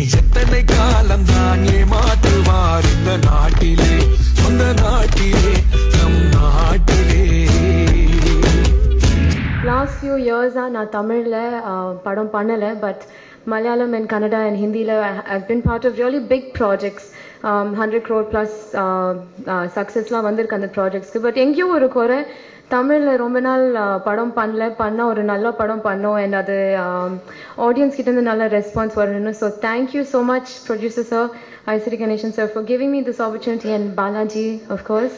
எத்தனை காலம் தான் ஏமாற்றுவார் இந்த நாட்டிலே சொந்த நாட்டிலே நம் நாட்டிலே லாஸ்ட் ஃபியூ இயர்ஸாக நான் தமிழில் படம் பண்ணலை but Malayalam and Kannada and ஹிந்தியில் I been part of really big projects hundred crore plus சக்ஸஸ்லாம் வந்திருக்கு அந்த ப்ராஜெக்ட்ஸ்க்கு பட் எங்கேயோ ஒரு குறை தமிழில் ரொம்ப நாள் uh, படம் பண்ணல பண்ணால் ஒரு நல்ல படம் பண்ணோம் அண்ட் அது ஆடியன்ஸ் கிட்டேருந்து நல்ல ரெஸ்பான்ஸ் வரணும்னு so thank you so much producer sir Ishari Ganesan sir for giving me this opportunity and Balaji of course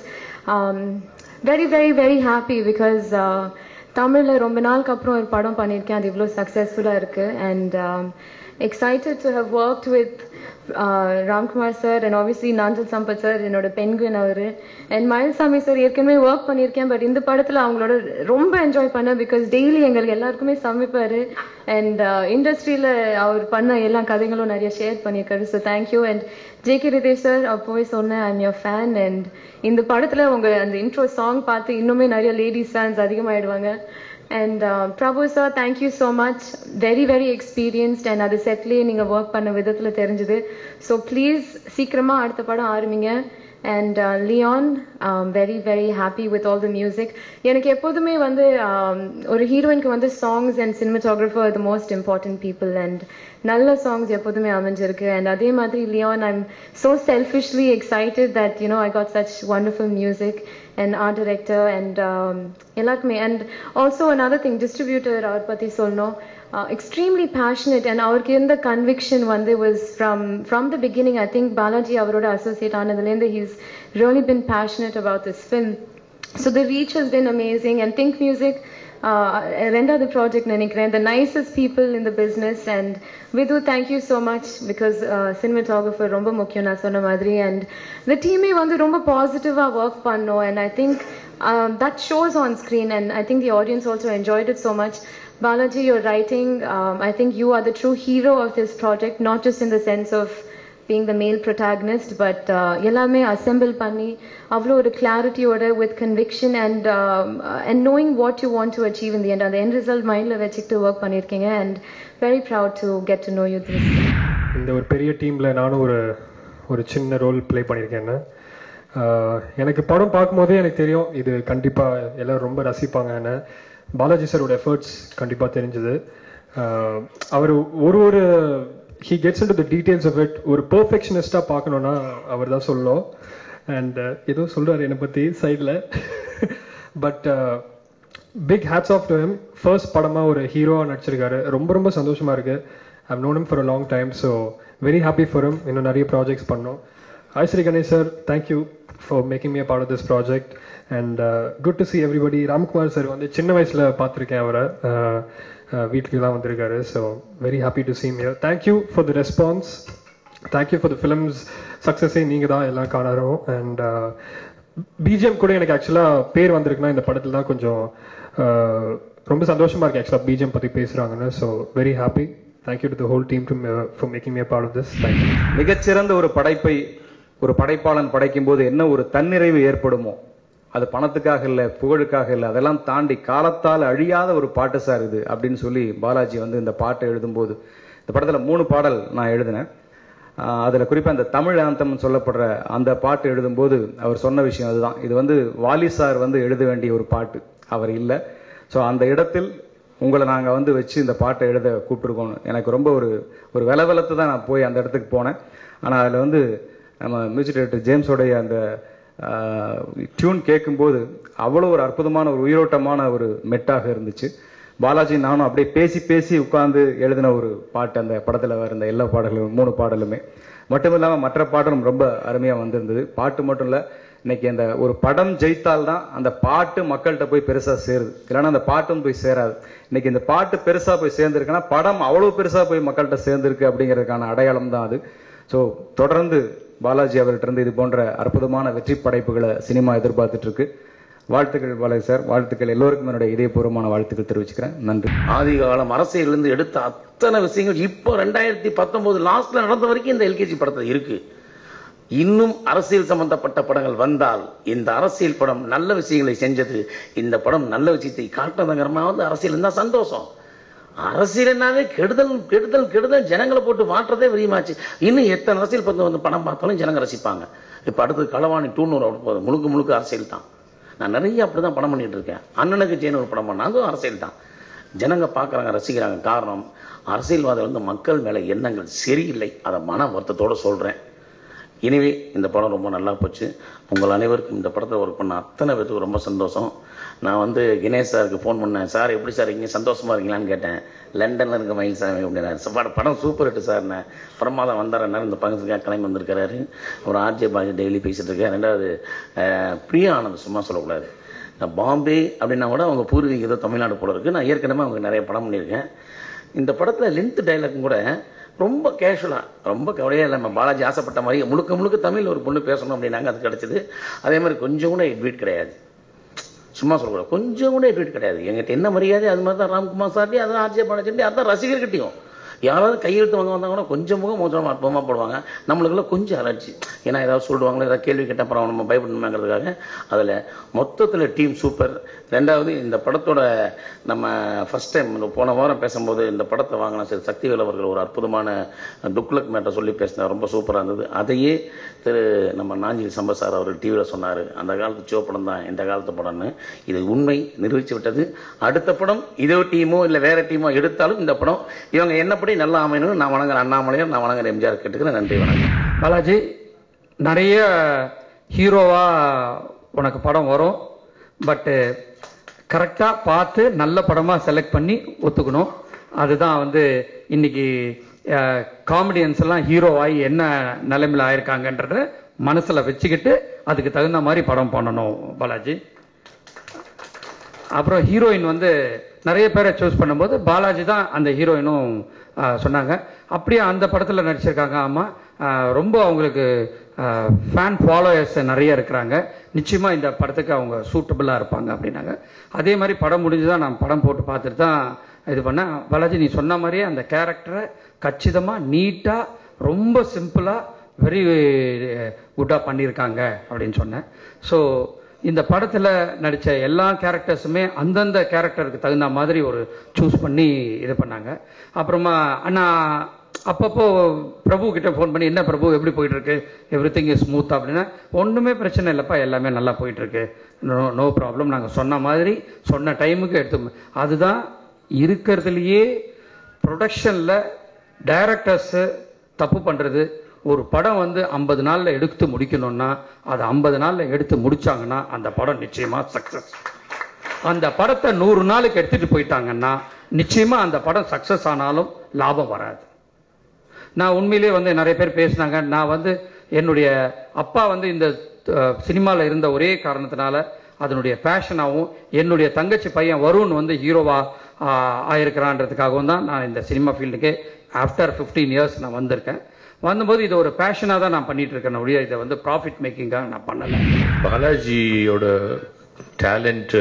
very very very happy because தமிழில் ரொம்ப நாளுக்கு அப்புறம் ஒரு படம் பண்ணியிருக்கேன் அது இவ்வளோ சக்ஸஸ்ஃபுல்லாக இருக்குது and excited to have work with Ramkumar sir and obviously Nanjil Sampath sir என்னோட பெண்குன் அவர் அண்ட் மயில்சாமி சார் ஏற்கனவே ஒர்க் பண்ணியிருக்கேன் பட் இந்த படத்தில் அவங்களோட ரொம்ப என்ஜாய் பண்ணேன் பிகாஸ் டெய்லி எங்களுக்கு எல்லாருக்குமே சமைப்பார் அண்ட் இண்டஸ்ட்ரியில் அவர் பண்ண எல்லா கதைகளும் நிறைய ஷேர் பண்ணியிருக்காரு so thank you and J K Ritesh sir அப்போவே சொன்னேன் ஐம் யோர் ஃபேன் அண்ட் இந்த படத்தில் உங்கள் அந்த இன்ட்ரோ சாங் பார்த்து இன்னுமே நிறைய லேடிஸ் ஃபேன்ஸ் அதிகமாகிடுவாங்க and Prabhu sir thank you so much very very experienced and அது செட்லேயே நீங்கள் ஒர்க் பண்ண விதத்தில் தெரிஞ்சுது ஸோ ப்ளீஸ் சீக்கிரமாக அடுத்த படம் ஆரம்பிங்க and Leon very very happy with all the music எனக்கு எப்போதுமே வந்து um, ஒரு ஹீரோயினுக்கு வந்து songs and cinematographer the most important people and நல்ல சாங்ஸ் எப்போதுமே அமைஞ்சிருக்கு அண்ட் அதே மாதிரி Leon I'm so selfishly excited that you know I got such wonderful music and art director and எல்லாருக்குமே and also another thing distributor அவர் பற்றி சொல்லணும் எக்ஸ்ட்ரீம்லி பேஷனட் அண்ட் அவருக்கு இருந்த கன்விக்ஷன் வந்து was from from the beginning I think Balaji அவரோட associate ஆனதுலேருந்து he's really been passionate about this film so the reach has been amazing and think music ரெண்டாவது project நினைக்கிறேன் the nicest people in the business and Vidhu thank you so much because cinematographer ரொம்ப முக்கியம் நான் சொன்ன மாதிரி and இந்த டீமே வந்து ரொம்ப பாசிட்டிவாக ஒர்க் பண்ணோம் and I think that shows on screen and I think the audience also enjoyed it so much Balaji, your writing, um, I think you are the true hero of this project, not just in the sense of being the male protagonist, but uh, எல்லாமே assemble பண்ணி அவ்வளோ ஒரு கிளாரிட்டியோட with conviction and and knowing what you want to achieve in the end அந்த end result மைண்டில் வச்சுக்கிட்டு work பண்ணியிருக்கீங்க and very proud to get to know you this இந்த ஒரு பெரிய டீமில் நானும் ஒரு ஒரு சின்ன ரோல் ப்ளே பண்ணியிருக்கேன்னு ஆஹ் எனக்கு படம் பார்க்கும்போதே எனக்கு தெரியும் இது கண்டிப்பாக எல்லாரும் ரொம்ப ரசிப்பாங்கன்னு பாலாஜி சாரோட எஃபர்ட்ஸ் கண்டிப்பாக தெரிஞ்சுது ஆஹ் அவர் ஒரு ஒரு he gets into the details of it ஒரு பர்ஃபெக்ஷனிஸ்டாக பார்க்கணுன்னா அவர் தான் சொல்லணும் அண்ட் ஏதோ சொல்கிறார் என்னை பற்றி சைடில் but big hats off to him first படமாக ஒரு ஹீரோவாக நடிச்சிருக்காரு ரொம்ப ரொம்ப சந்தோஷமாக இருக்கு I've known him for a long time so very happy for him இன்னும் நிறைய ப்ராஜெக்ட்ஸ் பண்ணோம் hi Shri Ganesh sir thank you for making me part of this project and good to see everybody Ramkumar sir வந்து சின்ன வயசில் பார்த்துருக்கேன் அவரை வீட்டுக்குலாம் வந்திருக்காரு so very happy to see him here thank you for the response thank you for the films சக்ஸஸே நீங்கள் தான் எல்லாம் காணறோம் அண்ட் பிஜிஎம் கூட எனக்கு ஆக்சுவலாக பேர் வந்திருக்குன்னா இந்த படத்தில் தான் கொஞ்சம் uh, ரொம்ப சந்தோஷமா இருக்கு ஆக்சுவலாக பிஜிஎம் பற்றி பேசுகிறாங்கன்னு so very happy thank you to the whole team to for making me part of this thank you மிகச்சிறந்த ஒரு படைப்பை ஒரு படைப்பாளன் படைக்கும் போது என்ன ஒரு தன்னிறைவு ஏற்படுமோ அது பணத்துக்காக இல்லை புகழுக்காக இல்லை அதெல்லாம் தாண்டி காலத்தால் அழியாத ஒரு பாட்டு சார் இது அப்படின்னு சொல்லி பாலாஜி வந்து இந்த பாட்டை எழுதும்போது இந்த படத்துல மூணு பாடல் நான் எழுதினேன் ஆஹ் அதுல குறிப்பா இந்த தமிழ் ஆந்தம் சொல்லப்படுற அந்த பாட்டு எழுதும்போது அவர் சொன்ன விஷயம் அதுதான் இது வந்து வாலி சார் வந்து எழுத வேண்டிய ஒரு பாட்டு அவர் இல்லை ஸோ அந்த இடத்தில் உங்களை நாங்க வந்து வச்சு இந்த பாட்டை எழுத கூப்பிட்டுருக்கோம் எனக்கு ரொம்ப ஒரு ஒரு வெலவெலத்து தான் நான் போய் அந்த இடத்துக்கு போனேன் ஆனா அதுல வந்து நம்ம மியூசிக் டைரக்டர் ஜேம்ஸோடைய அந்த டியூன் கேட்கும்போது அவ்வளோ ஒரு அற்புதமான ஒரு உயிரோட்டமான ஒரு மெட்டாக இருந்துச்சு பாலாஜி நானும் அப்படியே பேசி பேசி உட்கார்ந்து எழுதின ஒரு பாட்டு அந்த படத்துல வர இந்த எல்லா பாடல்களும் மூணு பாடலுமே மட்டும் இல்லாம மற்ற பாடலும் ரொம்ப அருமையா வந்திருந்தது பாட்டு மட்டும் இல்ல இன்னைக்கு அந்த ஒரு படம் ஜெயித்தால் தான் அந்த பாட்டு மக்கள்கிட்ட போய் பெருசா சேருது இல்லைன்னா அந்த பாட்டும் போய் சேராது இன்னைக்கு இந்த பாட்டு பெருசா போய் சேர்ந்திருக்குன்னா படம் அவ்வளவு பெருசா போய் மக்கள்கிட்ட சேர்ந்திருக்கு அப்படிங்கிறதுக்கான அடையாளம் தான் அது ஸோ தொடர்ந்து பாலாஜி அவர்கிட்ட இருந்து இது போன்ற அற்புதமான வெற்றி படைப்புகளை சினிமா எதிர்பார்த்துட்டு இருக்கு வாழ்த்துக்கள் பாலாஜி சார் வாழ்த்துக்கள் எல்லோருக்கும் என்னுடைய இதயபூர்வமான வாழ்த்துக்கள் தெரிவிச்சுக்கிறேன் நன்றி ஆதி காலம் அரசியலிருந்து எடுத்த அத்தனை விஷயங்கள் இப்போ ரெண்டாயிரத்தி பத்தொன்பது லாஸ்ட்ல நடந்த வரைக்கும் இந்த எல்கேஜி படத்துல இருக்கு இன்னும் அரசியல் சம்பந்தப்பட்ட படங்கள் வந்தால் இந்த அரசியல் படம் நல்ல விஷயங்களை செஞ்சது இந்த படம் நல்ல விஷயத்தை காட்டணுங்கிறமா வந்து அரசியல் இருந்தா சந்தோஷம் அரசியல்னாவே கெடுதல் கெடுதல் கெடுதல் ஜனங்களை போட்டு மாற்றதே விரியமாச்சு இன்னும் எத்தனை அரசியல் பந்து வந்து படம் பார்த்தாலும் ஜனங்க ரசிப்பாங்க இப்ப அடுத்தது களவாணி டூன்னு ஒரு போகுது முழுக்க முழுக்க அரசியல் தான் நான் நிறைய அப்படிதான் படம் பண்ணிட்டு இருக்கேன் அண்ணனுக்கு ஜெயின்னு ஒரு படம் பண்ண அதுவும் அரசியல் தான் ஜனங்க பார்க்கறாங்க ரசிக்கிறாங்க காரணம் அரசியல்வாதிகள் வந்து மக்கள் மேல எண்ணங்கள் சரியில்லை அதை மன வருத்தத்தோட சொல்றேன் இனிவே இந்த படம் ரொம்ப நல்லா போச்சு உங்கள் அனைவருக்கும் இந்த படத்தை ஒர்க் பண்ண அத்தனை பேருக்கு ரொம்ப சந்தோஷம் நான் வந்து கிணேஷ் சாருக்கு ஃபோன் பண்ணேன் சார் எப்படி சார் இருக்கீங்க சந்தோஷமா இருக்கீங்களான்னு கேட்டேன் லண்டன்ல இருக்க மயில்சாமி அப்படின்னாரு படம் படம் சூப்பர் ஹிட் சார் பிரமாதம் வந்தார் இந்த பங்கத்துக்காக கிளம்பி வந்திருக்காரு ஒரு ஆர்ஜே பாஜி டெய்லி பேசிட்டு இருக்கேன் ரெண்டாவது அஹ், பிரியா ஆனந்த் சும்மா சொல்லக்கூடாது நான் பாம்பே அப்படின்னா கூட அவங்க பூர்வீக ஏதோ தமிழ்நாடு போல இருக்கு நான் ஏற்கனவே அவங்க நிறைய படம் பண்ணியிருக்கேன் இந்த படத்துல லென்த் டைலாக்கும் கூட ரொம்ப கேஷுவலா ரொம்ப கவலையே இல்லாம பாலாஜி ஆசைப்பட்ட மாதிரி முழுக்க முழுக்க தமிழ்ல ஒரு பொண்ணு பேசணும் அப்படின்னாங்க அது கிடைச்சது அதே மாதிரி கொஞ்சம் கூட எட்வீட் கிடையாது சும்மா சொல்லக்கூடாது கொஞ்சம் கூட எட்வீட் கிடையாது எங்கிட்ட என்ன மரியாதை அது மாதிரி தான் ராம்குமார் சார்ட்டி அதான் ஆர்ஜே பாலாஜி அதான் ரசிகர்கிட்டையும் யாராவது கையெழுத்து வாங்க வந்தாங்க கூட கொஞ்சம் முகம் மோசமாக அற்புதமாக போடுவாங்க நம்மளுக்குள்ள கொஞ்சம் அலர்ஜி ஏன்னா ஏதாவது சொல்லுவாங்களோ ஏதாவது கேள்வி கேட்ட அப்புறம் நம்ம பயப்படணுங்கிறதுக்காக அதில் மொத்தத்தில் டீம் சூப்பர் ரெண்டாவது இந்த படத்தோட நம்ம ஃபர்ஸ்ட் டைம் போன வாரம் பேசும்போது இந்த படத்தை வாங்கின திரு சக்திவேல் அவர்கள் ஒரு அற்புதமான துக்லக் மேட்டர் சொல்லி பேசினார் ரொம்ப சூப்பராக இருந்தது அதையே திரு நம்ம நாஞ்சில் சம்பத் சார் அவர் டிவியில் சொன்னார் அந்த காலத்து ஷோ படம் தான் இந்த காலத்து படம்னு இது உண்மை நிரூபித்து விட்டது அடுத்த படம் இதோ டீமோ இல்லை வேற டீமோ எடுத்தாலும் இந்த படம் இவங்க என்னப்படி நல்லா அமையணும்னு நான் வணங்குற அண்ணாமலையார் நான் வணங்குற எம்ஜிஆர் கேட்டுக்கிறேன் நன்றி வணக்கம் பாலாஜி நிறைய ஹீரோவா உனக்கு படம் வரும் பட்டு கரெக்டாக பார்த்து நல்ல படமாக செலக்ட் பண்ணி ஒத்துக்கணும் அதுதான் வந்து இன்னைக்கு காமெடியன்ஸ் எல்லாம் ஹீரோவாகி என்ன நிலைமையில் ஆயிருக்காங்கன்றத மனசில் வச்சுக்கிட்டு அதுக்கு தகுந்த மாதிரி படம் பண்ணணும் பாலாஜி அப்புறம் ஹீரோயின் வந்து நிறைய பேரை சூஸ் பண்ணும்போது பாலாஜி தான் அந்த ஹீரோயினும் ஆஹ், சொன்னாங்க அப்படியே அந்த படத்தில் நடிச்சிருக்காங்க ஆமாம் ஆஹ், ரொம்ப அவங்களுக்கு ஃபேன் ஃபாலோயர்ஸ் நிறைய இருக்கிறாங்க நிச்சயமா இந்த படத்துக்கு அவங்க சூட்டபிளாக இருப்பாங்க அப்படின்னாங்க அதே மாதிரி படம் முடிஞ்சுதான் நான் படம் போட்டு பார்த்துட்டு தான் இது பண்ணேன் பாலாஜி நீ சொன்ன மாதிரியே அந்த கேரக்டரை கச்சிதமாக நீட்டாக ரொம்ப சிம்பிளாக வெரி குட்டாக பண்ணியிருக்காங்க அப்படின்னு சொன்னேன் ஸோ இந்த படத்தில் நடித்த எல்லா கேரக்டர்ஸுமே அந்தந்த கேரக்டருக்கு தகுந்த மாதிரி ஒரு சூஸ் பண்ணி இது பண்ணாங்க அப்புறமா அண்ணா அப்பப்போ பிரபு கிட்ட ஃபோன் பண்ணி என்ன பிரபு எப்படி போயிட்டு இருக்கு எவ்ரி திங் இஸ் ஸ்மூத் அப்படின்னா ஒன்றுமே பிரச்சனை இல்லைப்பா எல்லாமே நல்லா போயிட்டு இருக்கு நோ நோ ப்ராப்ளம் நாங்கள் சொன்ன மாதிரி சொன்ன டைமுக்கு எடுத்து அதுதான் இருக்கிறதுலையே ப்ரொடக்ஷனில் டைரக்டர்ஸு தப்பு பண்ணுறது ஒரு படம் வந்து ஐம்பது நாளில் எடுத்து முடிக்கணும்னா அதை ஐம்பது நாளில் எடுத்து முடிச்சாங்கன்னா அந்த படம் நிச்சயமா சக்ஸஸ் அந்த படத்தை நூறு நாளுக்கு எடுத்துட்டு போயிட்டாங்கன்னா நிச்சயமா அந்த படம் சக்ஸஸ் ஆனாலும் லாபம் வராது நான் உண்மையிலேயே வந்து நிறைய பேர் பேசினாங்க நான் வந்து என்னுடைய அப்பா வந்து இந்த சினிமாவில் இருந்த ஒரே காரணத்தினால அதனுடைய பேஷனாகவும் என்னுடைய தங்கச்சி பையன் வருண் வந்து ஹீரோவா ஆயிருக்கிறான்றதுக்காகவும் தான் நான் இந்த சினிமா ஃபீல்டுக்கே ஆஃப்டர் 15 இயர்ஸ் நான் வந்திருக்கேன் வந்தபோது இது ஒரு பேஷனாக தான் நான் பண்ணிட்டு இருக்கேன் ஒழிய இதை வந்து ப்ராஃபிட் மேக்கிங்காக நான் பண்ணலை பாலாஜியோட டேலண்ட்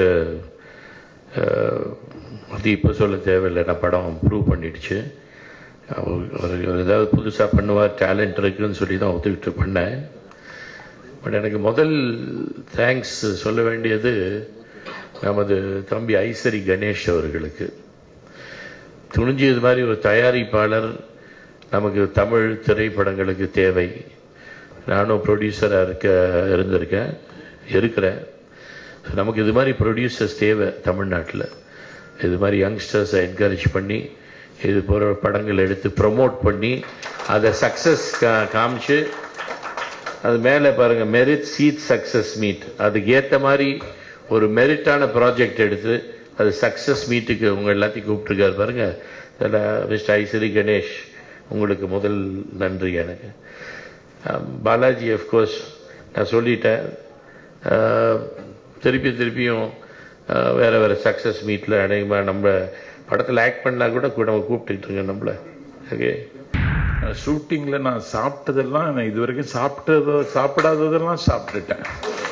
அது இப்போ சொல்ல தேவையில்லை நான் படம் ப்ரூவ் பண்ணிடுச்சு அவர் அவர் ஏதாவது புதுசாக பண்ணுவார் டேலண்ட் இருக்குன்னு சொல்லி தான் ஒத்துக்கிட்டு பண்ணேன் பட் எனக்கு முதல் தேங்க்ஸ் சொல்ல வேண்டியது நமது தம்பி ஐசரி கணேஷ் அவர்களுக்கு துணிஞ்சு இது மாதிரி ஒரு தயாரிப்பாளர் நமக்கு தமிழ் திரைப்படங்களுக்கு தேவை நானும் ப்ரொடியூசராக இருக்க இருந்திருக்கேன் இருக்கிறேன் நமக்கு இது மாதிரி ப்ரொடியூசர்ஸ் தேவை தமிழ்நாட்டில் இது மாதிரி யங்ஸ்டர்ஸை என்கரேஜ் பண்ணி இது போகிற படங்கள் எடுத்து ப்ரமோட் பண்ணி அதை சக்ஸஸ் காமிச்சு அது மேலே பாருங்க மெரிட் சீட் சக்ஸஸ் மீட் அதுக்கு ஏற்ற மாதிரி ஒரு மெரிட்டான ப்ராஜெக்ட் எடுத்து அது சக்ஸஸ் மீட்டுக்கு உங்க எல்லாத்தையும் கூப்பிட்டுருக்காரு பாருங்க அதில் மிஸ்டர் ஐஸ்வரி கணேஷ் உங்களுக்கு முதல் நன்றி எனக்கு அஹ் பாலாஜி அஃப்கோர்ஸ் நான் சொல்லிட்டேன் அஹ் திருப்பி திருப்பியும் அஹ் வேற வேற சக்ஸஸ் மீட்டில் அநேகமாக நம்ம படத்தில் ஆக்ட் பண்ணா கூட கூட நம்ம கூப்பிட்டுக்கிட்டு இருங்க நம்மள ஓகே ஷூட்டிங்ல நான் சாப்பிட்டதெல்லாம் நான் இது வரைக்கும் சாப்பிட்டதோ சாப்பிடாததெல்லாம் சாப்பிட்டுட்டேன்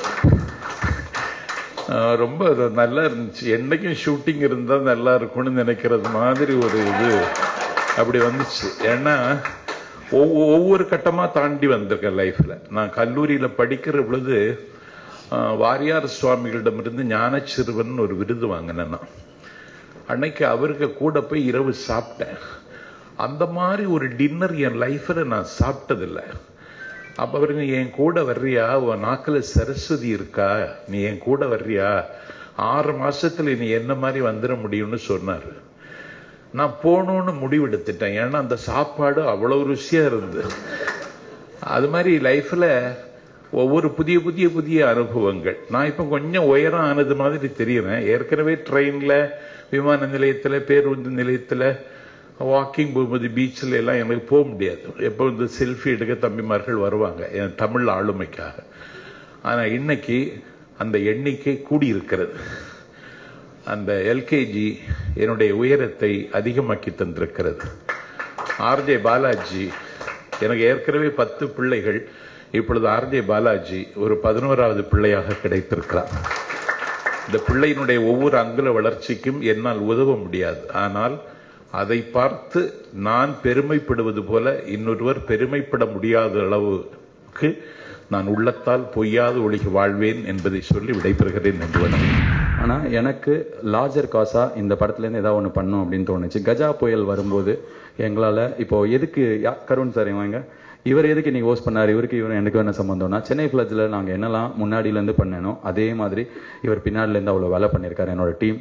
ஆஹ் ரொம்ப அது நல்லா இருந்துச்சு என்னைக்கும் ஷூட்டிங் இருந்தா நல்லா இருக்கும்னு நினைக்கிறது மாதிரி ஒரு இது அப்படி வந்துச்சு ஏன்னா ஒவ்வொ- ஒவ்வொரு கட்டமா தாண்டி வந்திருக்கேன் லைஃப்ல நான் கல்லூரியில படிக்கிற பொழுது ஆஹ் வாரியார் சுவாமிகளிடமிருந்து ஞானச்சிறுவன் ஒரு விருது வாங்கினேன் நான் அன்னைக்கு அவருக்கு கூட போய் இரவு சாப்பிட்டேன் அந்த மாதிரி ஒரு டின்னர் என் லைஃப்ல நான் சாப்பிட்டதில்லை அப்ப அவருங்க என் கூட வர்றியா உன் நாக்குல சரஸ்வதி இருக்கா நீ என் கூட வர்றியா ஆறு மாசத்துல நீ என்ன மாதிரி வந்துட முடியும்னு சொன்னாரு நான் போகணும்னு முடிவெடுத்துட்டேன் ஏன்னா அந்த சாப்பாடு அவ்வளவு ருசியா இருந்து அது மாதிரி லைஃப்ல ஒவ்வொரு புதிய புதிய புதிய அனுபவங்கள் நான் இப்ப கொஞ்சம் உயரம் ஆனது மாதிரி தெரியுறேன் ஏற்கனவே ட்ரெயின்ல விமான நிலையத்துல பேருந்து நிலையத்துல வாக்கிங் போகும்போது பீச்சில் எல்லாம் எனக்கு போக முடியாது எப்போ இந்த செல்ஃபி எடுக்க தம்பிமார்கள் வருவாங்க என் தமிழ் ஆளுமைக்காக ஆனா இன்னைக்கு அந்த எண்ணிக்கை கூடியிருக்கிறது அந்த எல்கேஜி என்னுடைய உயரத்தை அதிகமாக்கி தந்திருக்கிறது ஆர்ஜே பாலாஜி எனக்கு ஏற்கனவே பத்து பிள்ளைகள் இப்பொழுது ஆர்ஜே பாலாஜி ஒரு பதினோராவது பிள்ளையாக கிடைத்திருக்கிறார் இந்த பிள்ளையினுடைய ஒவ்வொரு அங்குல வளர்ச்சிக்கும் என்னால் உதவ முடியாது ஆனால் அதை பார்த்து நான் பெருமைப்படுவது போல இன்னொருவர் பெருமைப்பட முடியாத அளவுக்கு நான் உள்ளத்தால் பொய்யாத ஒளிக்கு வாழ்வேன் என்பதை சொல்லி விடைபெறுகிறேன் என்று வணக்கம் ஆனா எனக்கு லார்ஜர் காசா இந்த படத்துல இருந்து ஏதாவது ஒண்ணு பண்ணும் அப்படின்னு தோணுச்சு கஜா புயல் வரும்போது எங்களால இப்போ எதுக்கு யா- கருண் சார் இவங்க இவர் எதுக்கு நீங்க ஹோஸ்ட் பண்ணாரு இவருக்கு இவர் எனக்கு என்ன சம்பந்தம்னா சென்னை ஃபிளட்ஸ்ல நாங்க என்னெல்லாம் முன்னாடில இருந்து பண்ணனோ அதே மாதிரி இவர் பின்னாடில இருந்து அவ்வளவு வேலை பண்ணியிருக்காரு என்னோட டீம்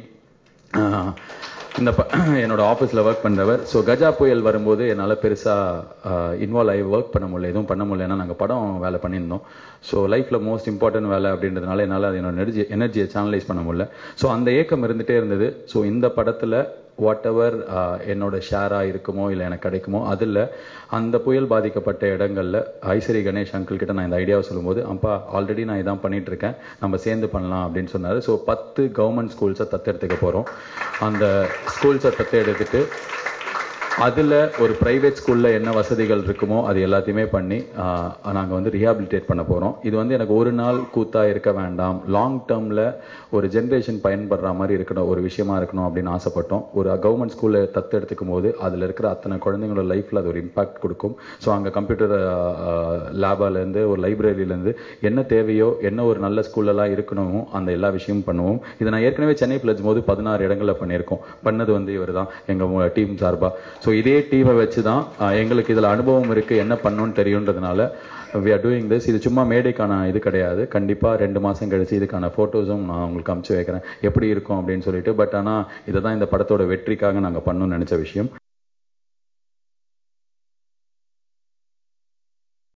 இந்த ப- என்னோட ஆஃபீஸில் ஒர்க் பண்ணுறவர் ஸோ கஜா புயல் வரும்போது என்னால் பெருசாக இன்வால்வ் ஆகி ஒர்க் பண்ண முடியல எதுவும் பண்ண முடியல ஏன்னா நாங்கள் படம் வேலை பண்ணியிருந்தோம் ஸோ லைஃப்பில் மோஸ்ட் இம்பார்ட்டன்ட் வேலை அப்படின்றதுனால என்னால் அது என்னோட எனர்ஜி எனர்ஜியை சேனலைஸ் பண்ண முடியல ஸோ அந்த ஏக்கம் இருந்துகிட்டே இருந்தது ஸோ இந்த படத்தில் வாட் எவர் என்னோட ஷேராக இருக்குமோ இல்லை எனக்கு கிடைக்குமோ அதில் அந்த புயல் பாதிக்கப்பட்ட இடங்கள்ல ஐஸ்வரி கணேஷ் அங்கிள் கிட்ட நான் இந்த ஐடியாவை சொல்லும்போது அப்பா ஆல்ரெடி நான் இதான் பண்ணிட்டு இருக்கேன் நம்ம சேர்ந்து பண்ணலாம் அப்படின்னு சொன்னாரு ஸோ பத்து கவர்மெண்ட் ஸ்கூல்ஸை தத்தெடுத்துக்க போகிறோம் அந்த ஸ்கூல்ஸை தத்தெடுத்துட்டு அதில் ஒரு பிரைவேட் ஸ்கூலில் என்ன வசதிகள் இருக்குமோ அது எல்லாத்தையுமே பண்ணி நாங்கள் வந்து ரீஹாபிலிட்டேட் பண்ண போகிறோம் இது வந்து எனக்கு ஒரு நாள் கூத்தா இருக்க வேண்டாம் லாங் டேர்மில் ஒரு ஜென்ரேஷன் பயன்படுற மாதிரி இருக்கணும் ஒரு விஷயமா இருக்கணும் அப்படின்னு ஆசைப்பட்டோம் ஒரு கவர்மெண்ட் ஸ்கூலில் தத்தெடுத்துக்கும் போது அதில் இருக்கிற அத்தனை குழந்தைங்களோட லைஃப்பில் அது ஒரு இம்பாக்ட் கொடுக்கும் ஸோ அங்கே கம்ப்யூட்டர் லேபாலேருந்து ஒரு லைப்ரரியிலேருந்து என்ன தேவையோ என்ன ஒரு நல்ல ஸ்கூல்லலாம் இருக்கணுமோ அந்த எல்லா விஷயமும் பண்ணுவோம் இதை நான் ஏற்கனவே சென்னை பிளட்ஸ் போது பதினாறு இடங்களில் பண்ணியிருக்கோம் பண்ணது வந்து இவர் தான் எங்கள் டீம் சார்பாக ஸோ இதே டீமை வச்சு தான் அஹ், எங்களுக்கு இதில் அனுபவம் இருக்கு என்ன பண்ணணும்னு தெரியுன்றதுனால வி ஆர் டூயிங் திஸ் இது சும்மா மேடைக்கான இது கிடையாது கண்டிப்பாக ரெண்டு மாதம் கழிச்சு இதுக்கான ஃபோட்டோஸும் நான் உங்களுக்கு அமுச்சு வைக்கிறேன் எப்படி இருக்கும் அப்படின்னு சொல்லிட்டு பட் ஆனால் இதை தான் இந்த படத்தோட வெற்றிக்காக நாங்கள் பண்ணணும்னு நினச்ச விஷயம்